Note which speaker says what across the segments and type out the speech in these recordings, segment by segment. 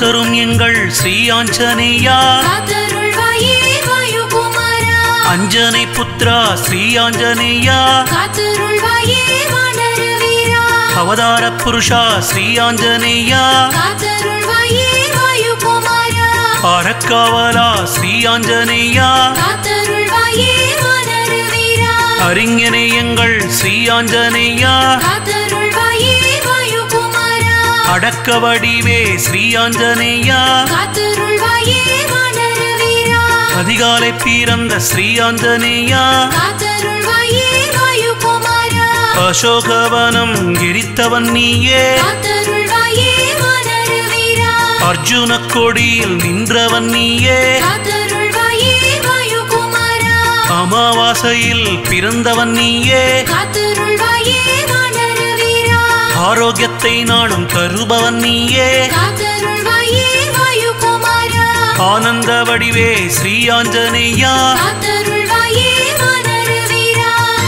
Speaker 1: தரும் எங்கள் ஸ்ரீ ஆஞ்சநேயா
Speaker 2: காத்தருள்வாயே வாயுகுமாரா
Speaker 1: அஞ்சனை புத்ரா ஸ்ரீ ஆஞ்சநேயா
Speaker 2: காத்தருள்வாயே வானர வீரா
Speaker 1: அவதார புருஷா ஸ்ரீ ஆஞ்சநேயா
Speaker 2: காத்தருள்வாயே வாயுகுமாரா
Speaker 1: அறக்காவலா ஸ்ரீ ஆஞ்சநேயா
Speaker 2: காத்தருள்வாயே வானர வீரா
Speaker 1: அறிஞனே எங்கள் ஸ்ரீ ஆஞ்சநேயா
Speaker 2: காத்தருள்வாயே வாயுகுமாரா
Speaker 1: அடக்க வடிவே ஸ்ரீ ஆஞ்சநேயா
Speaker 2: காத்தருள்வாயே வானர வீரா
Speaker 1: அதிகாலை பிறந்த ஸ்ரீ ஆஞ்சநேயா
Speaker 2: காத்தருள்வாயே வாயுகுமாரா
Speaker 1: அசோகவனம் எரித்தவன் நீயே
Speaker 2: காத்தருள்வாயே வானர வீரா
Speaker 1: அர்ஜுன கொடியில் நின்றவன் நீயே
Speaker 2: காத்தருள்வாயே வாயுகுமாரா
Speaker 1: அமாவாசையில் பிறந்தவன் நீயே
Speaker 2: காத்தருள்வாயே வானர வீரா
Speaker 1: ஆரோக்கியத்தை நாடும் தருபவன் நீயே
Speaker 2: காத்தருள்வாயே வாயுகுமாரா
Speaker 1: ஆனந்த வடிவே ஸ்ரீ ஆஞ்சநேயா
Speaker 2: காத்தருள்வாயே வானர வீரா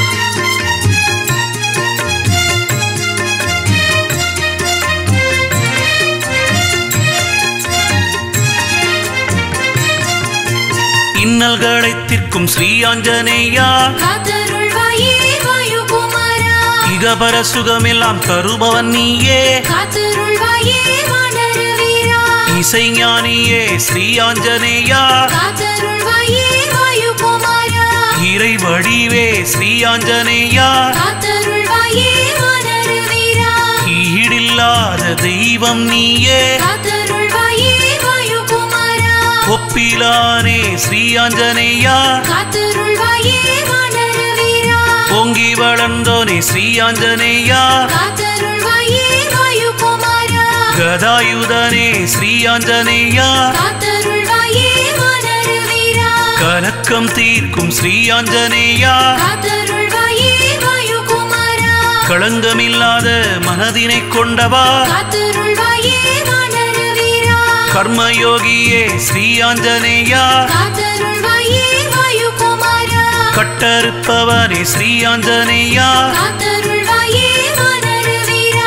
Speaker 1: இன்னல்களை தீர்க்கும் ஸ்ரீ ஆஞ்சநேயா
Speaker 2: காத்தருள்வாயே வாயுகுமாரா
Speaker 1: இகபர சுகமெல்லாம் தருபவன் நீயே
Speaker 2: காத்தருள்வாயே வானர வீரா
Speaker 1: இசைஞானியே ஸ்ரீ ஆஞ்சநேயா
Speaker 2: காத்தருள்வாயே வாயுகுமாரா
Speaker 1: இறை வடிவே ஸ்ரீ ஆஞ்சநேயா
Speaker 2: காத்தருள்வாயே வானர வீரா
Speaker 1: ஈடில்லாத தெய்வம் நீயே
Speaker 2: காத்தருள்வாயே வாயுகுமாரா
Speaker 1: ஒப்பிலானே ஸ்ரீ ஆஞ்சநேயா
Speaker 2: காத்தருள்வாயே வானர வீரா
Speaker 1: பொங்கி வளர்ந்தோனே ஸ்ரீ ஆஞ்சநேயா
Speaker 2: காத்தருள்வாயே வாயுகுமாரா
Speaker 1: கதாயுதனே ஸ்ரீ ஆஞ்சநேயா
Speaker 2: காத்தருள்வாயே வானர வீரா
Speaker 1: கலக்கம் தீர்க்கும் ஸ்ரீ ஆஞ்சநேயா
Speaker 2: காத்தருள்வாயே வாயுகுமாரா
Speaker 1: களங்கமில்லாத மனதினை கொண்டவா
Speaker 2: காத்தருள்வாயே வானர வீரா
Speaker 1: கர்மயோகியே ஸ்ரீ ஆஞ்சநேயா
Speaker 2: காத்தருள்வாயே வாயுகுமாரா
Speaker 1: கட்டறுப்பவனே ஸ்ரீ ஆஞ்சநேயா
Speaker 2: காத்தருள்வாயே வானர வீரா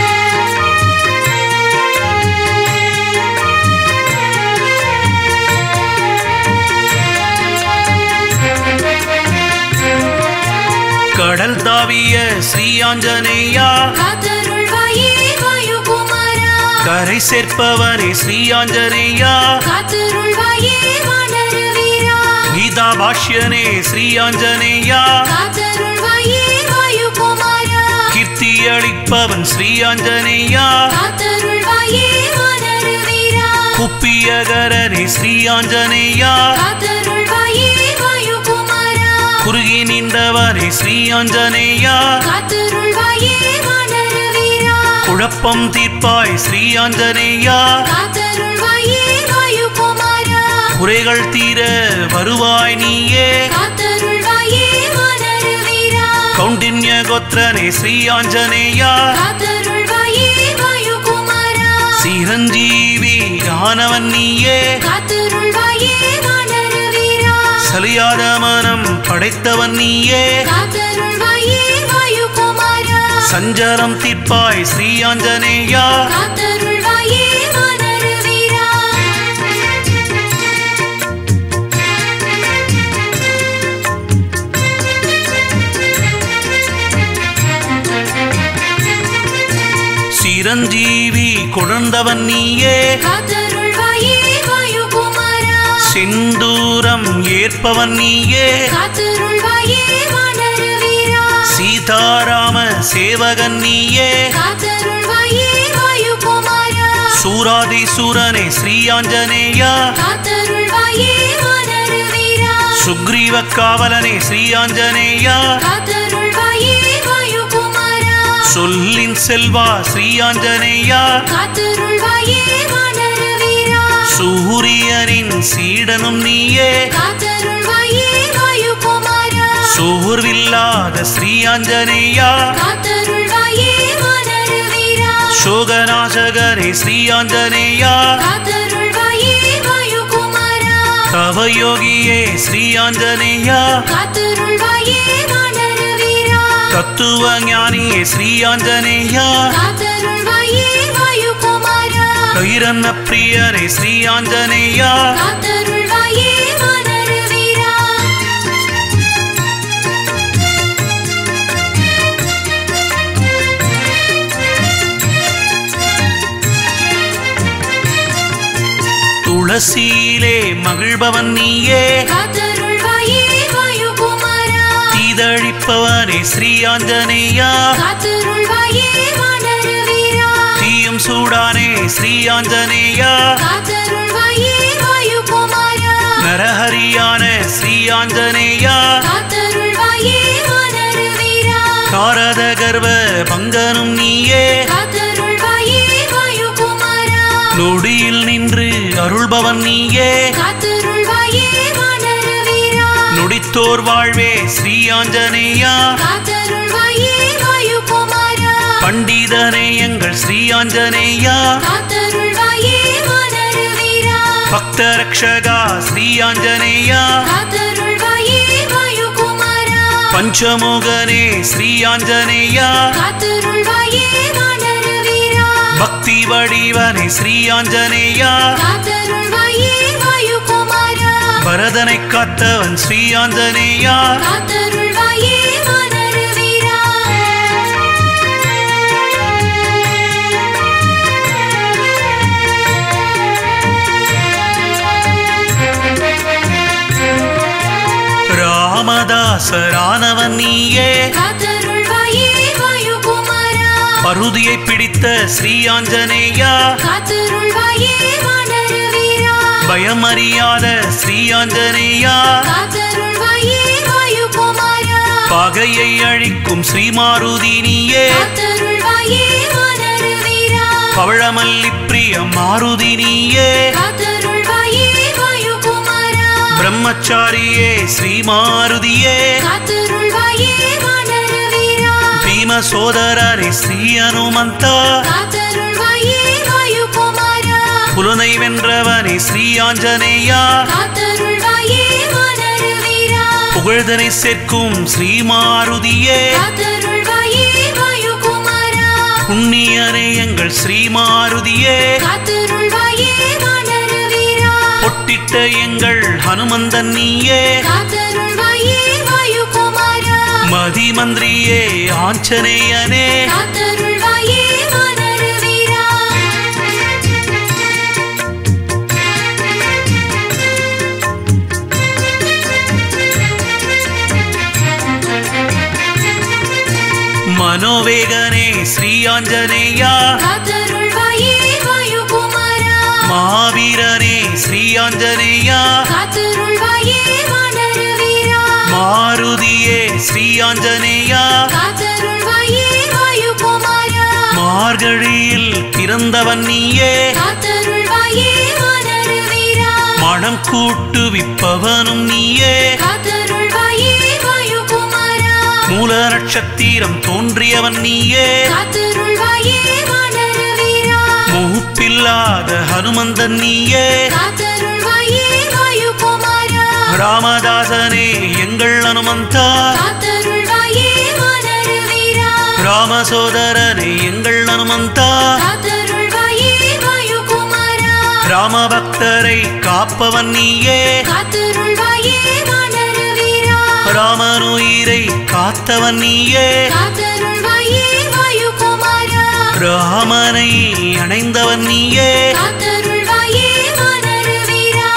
Speaker 1: கடல் தாவிய ஸ்ரீ ஆஞ்சநேயா
Speaker 2: காத்தருள்வாயே வாயுகுமாரா
Speaker 1: கரை சேர்ப்பவனே ஸ்ரீ ஆஞ்சநேயா
Speaker 2: காத்தருள்வாயே வானர வீரா
Speaker 1: கீதா பாஷ்யனே ஸ்ரீ ஆஞ்சநேயா
Speaker 2: காத்தருள்வாயே வாயுகுமாரா
Speaker 1: கீர்த்தி அளிப்பவன் ஸ்ரீ ஆஞ்சநேயா
Speaker 2: காத்தருள்வாயே வானர வீரா
Speaker 1: குப்பியகரனே ஸ்ரீ ஆஞ்சநேயா
Speaker 2: காத்தருள்வாயே வாயுகுமாரா
Speaker 1: குறுகி நின்றவனே ஸ்ரீ ஆஞ்சநேயா
Speaker 2: காத்தருள்வாயே வானர வீரா
Speaker 1: குழப்பம் தீர்ப்பாய் ஸ்ரீ ஆஞ்சநேயா
Speaker 2: காத்தருள்வாயே வாயுகுமாரா
Speaker 1: குறைகள் தீர வருவாய் நீயே
Speaker 2: காத்தருள்வாயே வானர வீரா
Speaker 1: கௌண்டின்ய கோத்திரனே ஸ்ரீ ஆஞ்சநேயா
Speaker 2: காத்தருள்வாயே வாயுகுமாரா
Speaker 1: சிரஞ்சீவி ஆனவன் நீயே
Speaker 2: காத்தருள்வாயே வானர வீரா
Speaker 1: சலியாத மனம் படைத்தவன் நீயே
Speaker 2: காத்தருள்வாயே வாயுகுமாரா
Speaker 1: சஞ்சலம் தீர்ப்பாய் ஸ்ரீ ஆஞ்சநேயா
Speaker 2: காத்தருள்வாயே வானர வீரா
Speaker 1: சிரஞ்சீவி குழந்தவன் நீயே
Speaker 2: காத்தருள்வாயே வாயுகுமாரா
Speaker 1: செந்தூரம் ஏற்பவன் நீயே
Speaker 2: காத்தருள்வாயே வானர வீரா
Speaker 1: சீதாராம சேவகன் நீயே
Speaker 2: காத்தருள்வாயே வாயுகுமாரா
Speaker 1: சூராதிசூரனே ஸ்ரீ ஆஞ்சநேயா
Speaker 2: காத்தருள்வாயே வானர வீரா
Speaker 1: சுக்ரீவ காவலனே ஸ்ரீ ஆஞ்சநேயா
Speaker 2: காத்தருள்வாயே வாயுகுமாரா
Speaker 1: சொல்லின் செல்வா ஸ்ரீ ஆஞ்சநேயா
Speaker 2: காத்தருள்வாயே வானர வீரா
Speaker 1: சூரியனின் சீடனும் நீயே
Speaker 2: காத்தருள்வாயே வாயுகுமாரா
Speaker 1: சோர்வில்லாத ஸ்ரீ ஆஞ்சநேயா
Speaker 2: காத்தருள்வாயே வானர வீரா
Speaker 1: சோகநாசகரே ஸ்ரீ ஆஞ்சநேயா
Speaker 2: காத்தருள்வாயே வாயுகுமாரா
Speaker 1: தவயோகியே ஸ்ரீ ஆஞ்சநேயா
Speaker 2: காத்தருள்வாயே வானர வீரா
Speaker 1: தத்துவ ஞானியே ஸ்ரீ ஆஞ்சநேயா
Speaker 2: காத்தருள்வாயே வாயுகுமாரா
Speaker 1: கைரன்ன பிரியரே ஸ்ரீ ஆஞ்சநேயா
Speaker 2: காத்தருள்வாயே வானர வீரா
Speaker 1: துளசியிலே மகிழ்பவன் நீயே
Speaker 2: காத்தருள்வாயே வாயுகுமாரா
Speaker 1: தீதழிப்பவனே ஸ்ரீ ஆஞ்சநேயா
Speaker 2: காத்தருள்வாயே வானர வீரா
Speaker 1: தீயும் சூடானே ஸ்ரீ ஆஞ்சநேயா
Speaker 2: காத்தருள்வாயே வாயுகுமாரா
Speaker 1: நரஹரியான ஸ்ரீ ஆஞ்சநேயா
Speaker 2: காத்தருள்வாயே வானர வீரா
Speaker 1: காரத கர்வ பங்கனும் நீயே
Speaker 2: காத்தருள்வாயே வாயுகுமாரா
Speaker 1: நொடியில் நின்று அருள்பவன் நீயே
Speaker 2: காத்தருள்வாயே வானர வீரா
Speaker 1: நொடித்தோர் வாழ்வே ஸ்ரீ ஆஞ்சநேயா
Speaker 2: காத்தருள்வாயே வாயுகுமாரா
Speaker 1: பண்டிதனே எங்கள் ஸ்ரீ ஆஞ்சநேயா
Speaker 2: காத்தருள்வாயே வானர வீரா
Speaker 1: பக்த ரக்ஷகா ஸ்ரீ ஆஞ்சநேயா
Speaker 2: காத்தருள்வாயே வாயுகுமாரா
Speaker 1: பஞ்சமுகனே ஸ்ரீ ஆஞ்சநேயா
Speaker 2: காத்தருள்வாயே வானர வீரா
Speaker 1: பக்தி வடிவனே ஸ்ரீ ஆஞ்சநேயா
Speaker 2: காத்தருள்வாயே வாயுகுமாரா
Speaker 1: பரதனை காத்தவன் ஸ்ரீ ஆஞ்சநேயா
Speaker 2: காத்தருள்வாயே வானர வீரா
Speaker 1: ராமதாசரானவன் நீயே
Speaker 2: காத்தருள்வாயே வாயுகுமாரா
Speaker 1: பருதியை பிடித்த ஸ்ரீ ஆஞ்சநேயா
Speaker 2: காத்தருள்வாயே வானர வீரா
Speaker 1: பயமறியாத ஸ்ரீ ஆஞ்சநேயா
Speaker 2: காத்தருள்வாயே வாயுகுமாரா
Speaker 1: பகையை அழிக்கும் ஸ்ரீ மாருதி நீயே
Speaker 2: காத்தருள்வாயே வானர வீரா
Speaker 1: பவழமல்லி பிரிய மாருதி நீயே
Speaker 2: காத்தருள்வாயே வாயுகுமாரா
Speaker 1: பிரம்மச்சாரியே ஸ்ரீ மாருதியே
Speaker 2: காத்தருள்வாயே வானர வீரா
Speaker 1: பீம சோதரரே ஸ்ரீ அனுமந்தா
Speaker 2: காத்தருள்வாயே வாயுகுமாரா
Speaker 1: புலனை வென்றவனே ஸ்ரீ ஆஞ்சநேயா
Speaker 2: காத்தருள்வாயே வானர வீரா
Speaker 1: புகழ்தனை சேர்க்கும் ஸ்ரீ மாருதியே
Speaker 2: காத்தருள்வாயே வாயுகுமாரா
Speaker 1: புண்ணியனே எங்கள் ஸ்ரீ மாருதியே
Speaker 2: காத்தருள்வாயே வானர வீரா
Speaker 1: பொட்டிட்ட எங்கள் ஹனுமந்தன் நீயே
Speaker 2: காத்தருள்வாயே வாயுகுமாரா
Speaker 1: மதிமந்திரியே ஆஞ்சநேயனே
Speaker 2: காத்தருள்வாயே வானர வீரா
Speaker 1: மனோவேகனே ஸ்ரீ ஆஞ்சநேயா
Speaker 2: காத்தருள்வாயே வாயுகுமாரா
Speaker 1: மாவீரனே ஸ்ரீ ஆஞ்சநேயா
Speaker 2: காத்தருள்வாயே வானர வீரா
Speaker 1: மாருதியே ஸ்ரீ ஆஞ்சநேயா
Speaker 2: காத்தருள்வாயே வாயுகுமாரா
Speaker 1: மார்கழியில் பிறந்தவன் நீயே
Speaker 2: காத்தருள்வாயே வானர வீரா
Speaker 1: மனம் கூட்டுவிப்பவனும் நீயே
Speaker 2: காத்தருள்வாயே வாயுகுமாரா
Speaker 1: மூல நட்சத்திரம் தோன்றியவன் நீயே
Speaker 2: காத்தருள்வாயே வானர வீரா
Speaker 1: மூப்பில்லாத ஹனுமந்தன் நீயே
Speaker 2: காத்தருள்வாயே வாயுகுமாரா
Speaker 1: ராமதாசனே எங்கள் அனுமந்தா
Speaker 2: காத்தருள்வாயே வானர வீரா
Speaker 1: ராமசோதரனே எங்கள் அனுமந்தா
Speaker 2: காத்தருள்வாயே வாயுகுமாரா
Speaker 1: ராமபக்தரை காப்பவன் நீயே
Speaker 2: காத்தருள்வாயே வானர வீரா
Speaker 1: ராமனுயிரை காத்தவன் நீயே
Speaker 2: காத்தருள்வாயே வாயுகுமாரா
Speaker 1: ராமனை அணைந்தவன் நீயே
Speaker 2: காத்தருள்வாயே வானர வீரா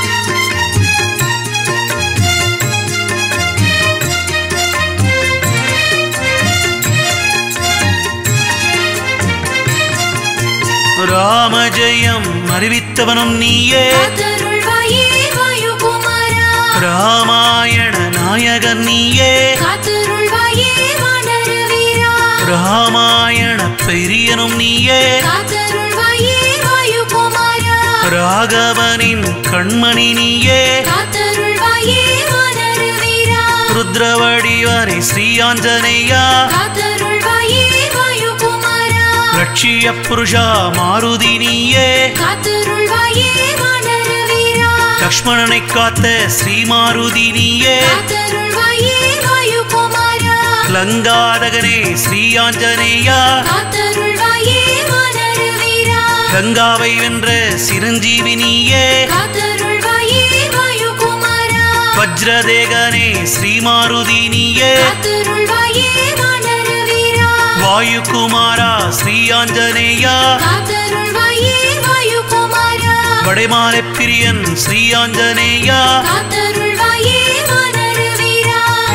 Speaker 1: ராமஜெயம் அறிவித்தவனும் நீயே
Speaker 2: காத்தருள்வாயே வாயுகுமாரா
Speaker 1: ராமாயண நாயகன் நீயே
Speaker 2: காத்தருள்வாயே வானர வீரா
Speaker 1: ராமாயண பெரியனும் நீயே
Speaker 2: காத்தருள்வாயே வாயுகுமாரா
Speaker 1: ராகவனின் கண்மணி நீயே
Speaker 2: காத்தருள்வாயே வானர வீரா
Speaker 1: ருத்ரவடிவரை ஸ்ரீ ஆஞ்சநேயா
Speaker 2: காத்தருள்வாயே வாயுகுமாரா
Speaker 1: லட்சிய புருஷா மாருதி நீயே
Speaker 2: காத்தருள்வாயே வானர வீரா
Speaker 1: லக்ஷ்மணனை காத்த ஸ்ரீ மாருதி நீயே
Speaker 2: காத்தருள்வாயே வாயுகுமாரா
Speaker 1: லங்காதகனே ஸ்ரீ ஆஞ்சநேயா
Speaker 2: காத்தருள்வாயே வானர வீரா
Speaker 1: கங்காவை வென்ற சிரஞ்சீவி நீயே
Speaker 2: காத்தருள்வாயே வாயுகுமாரா
Speaker 1: வஜ்ரதேகனே ஸ்ரீமாருதி நீயே
Speaker 2: காத்தருள்வாயே வானர வீரா
Speaker 1: வாயுகுமாரா ஸ்ரீ ஆஞ்சநேயா
Speaker 2: காத்தருள்வாயே வாயுகுமாரா
Speaker 1: வடைமாலை பிரியன் ஸ்ரீ ஆஞ்சநேயா
Speaker 2: காத்தருள்வாயே வானர வீரா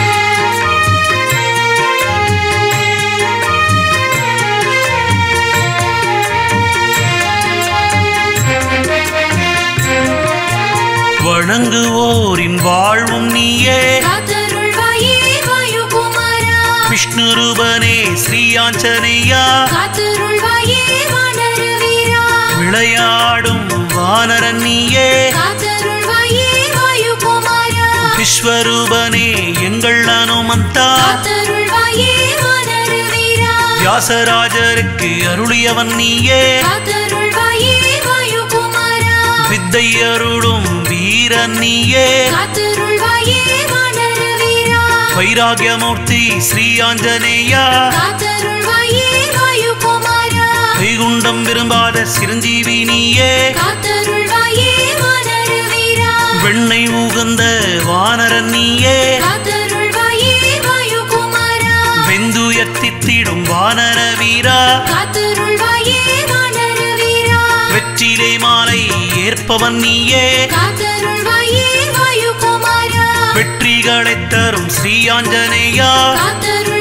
Speaker 1: வணங்குவோரின் வாழ்வும் நீயே
Speaker 2: காத்தருள்வாயே வாயுகுமாரா
Speaker 1: விஷ்ணு ரூபனே ஸ்ரீ ஆஞ்சநேயா
Speaker 2: காத்தருள்வாயே வானர வீரா
Speaker 1: விளையாடும் வானரன் நீயே
Speaker 2: காத்தருள்வாயே வாயுகுமாரா
Speaker 1: விஸ்வரூபனே எங்கள் அனுமந்தா
Speaker 2: காத்தருள்வாயே வானர வீரா
Speaker 1: வியாசராஜருக்கு அருளியவன் நீயே
Speaker 2: காத்தருள்வாயே வாயுகுமாரா
Speaker 1: வித்தை அருளும் வீரன் நீயே
Speaker 2: காத்தருள்வாயே வானர வீரா
Speaker 1: வைராகியமூர்த்தி ஸ்ரீ ஆஞ்சநேயா
Speaker 2: காத்தருள்வாயே வாயுகுமாரா
Speaker 1: வைகுண்டம் விரும்பாத சிரஞ்சீவி நீயே
Speaker 2: காத்தருள்வாயே வானர வீரா
Speaker 1: வெண்ணை உகந்த வானரன் நீயே
Speaker 2: காத்தருள்வாயே வாயுகுமாரா
Speaker 1: வெந்துயர்த்தித்திடும் வானர வீரா
Speaker 2: காத்தருள்வாயே வானர வீரா
Speaker 1: வெற்றிலை மாலை ஏற்பவன் நீயே
Speaker 2: காத்தருள்வாயே வாயுகுமாரா
Speaker 1: வெற்றிகளைத் தரும் ஸ்ரீ ஆஞ்சநேயா
Speaker 2: காத்தருள்வாயே